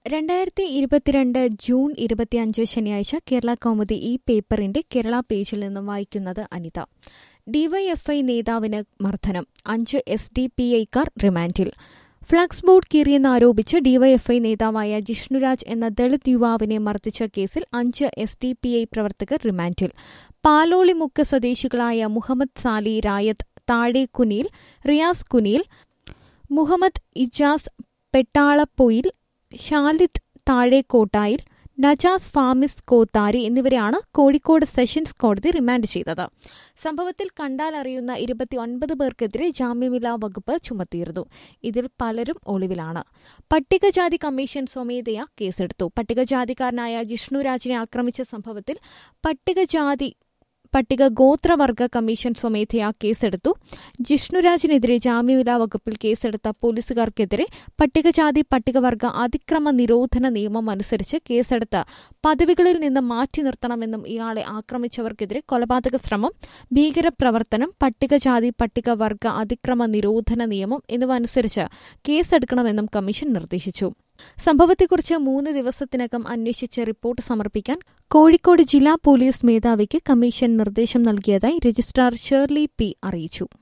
രണ്ടായിരത്തി ഇരുപത്തിരണ്ട് ജൂൺ ഇരുപത്തിയഞ്ച് ശനിയാഴ്ച കേരള കൗമുദി ഈ പേപ്പറിന്റെ കേരള പേജിൽ നിന്നും വായിക്കുന്നത് അനിത ഡിവൈഎഫ്ഐ നേതാവിന് മർദ്ദനം അഞ്ച് എസ് ഡി പി ഐക്കാർ റിമാൻഡിൽ ഫ്ലക്സ് ബോർഡ് കീറിയെന്ന് ആരോപിച്ച് ഡിവൈഎഫ്ഐ നേതാവായ ജിഷ്ണുരാജ് എന്ന ദളിത് യുവാവിനെ മർദ്ദിച്ച കേസിൽ അഞ്ച് എസ് ഡി പി ഐ പ്രവർത്തകർ റിമാൻഡിൽ പാലോളിമുക്ക് സ്വദേശികളായ മുഹമ്മദ് സാലി രായത്ത് താഴെ കുനിയിൽ റിയാസ് കുനിയിൽ മുഹമ്മദ് ഇജാസ് പെട്ടാളപ്പൊയിൽ ഷാലിദ് താഴേക്കോട്ടായിൽ നജാസ് ഫാമിസ് കോത്താരി എന്നിവരെയാണ് കോഴിക്കോട് സെഷൻസ് കോടതി റിമാൻഡ് ചെയ്തത് സംഭവത്തിൽ കണ്ടാലറിയുന്ന ഇരുപത്തിയൊൻപത് പേർക്കെതിരെ ജാമ്യമില്ലാ വകുപ്പ് ചുമത്തിയിരുന്നു ഇതിൽ പലരും ഒളിവിലാണ് പട്ടികജാതി കമ്മീഷൻ സ്വമേധയാ കേസെടുത്തു പട്ടികജാതിക്കാരനായ ജിഷ്ണുരാജിനെ ആക്രമിച്ച സംഭവത്തിൽ പട്ടികജാതി പട്ടിക ഗോത്രവർഗ കമ്മീഷൻ സ്വമേധയാ കേസെടുത്തു ജിഷ്ണുരാജിനെതിരെ ജാമ്യമില്ലാ വകുപ്പിൽ കേസെടുത്ത പോലീസുകാർക്കെതിരെ പട്ടികജാതി പട്ടികവർഗ അതിക്രമ നിരോധന നിയമം അനുസരിച്ച് കേസെടുത്ത് പദവികളിൽ നിന്ന് മാറ്റി നിർത്തണമെന്നും ഇയാളെ ആക്രമിച്ചവർക്കെതിരെ കൊലപാതക ശ്രമം ഭീകരപ്രവർത്തനം പട്ടികജാതി പട്ടികവർഗ അതിക്രമ നിരോധന നിയമം എന്നിവ അനുസരിച്ച് കേസെടുക്കണമെന്നും കമ്മീഷൻ നിർദ്ദേശിച്ചു സംഭവത്തെക്കുറിച്ച് മൂന്ന് ദിവസത്തിനകം അന്വേഷിച്ച് റിപ്പോർട്ട് സമർപ്പിക്കാൻ കോഴിക്കോട് ജില്ലാ പോലീസ് മേധാവിക്ക് കമ്മീഷൻ നിർദ്ദേശം നൽകിയതായി രജിസ്ട്രാർ ഷേർലി പി അറിയിച്ചു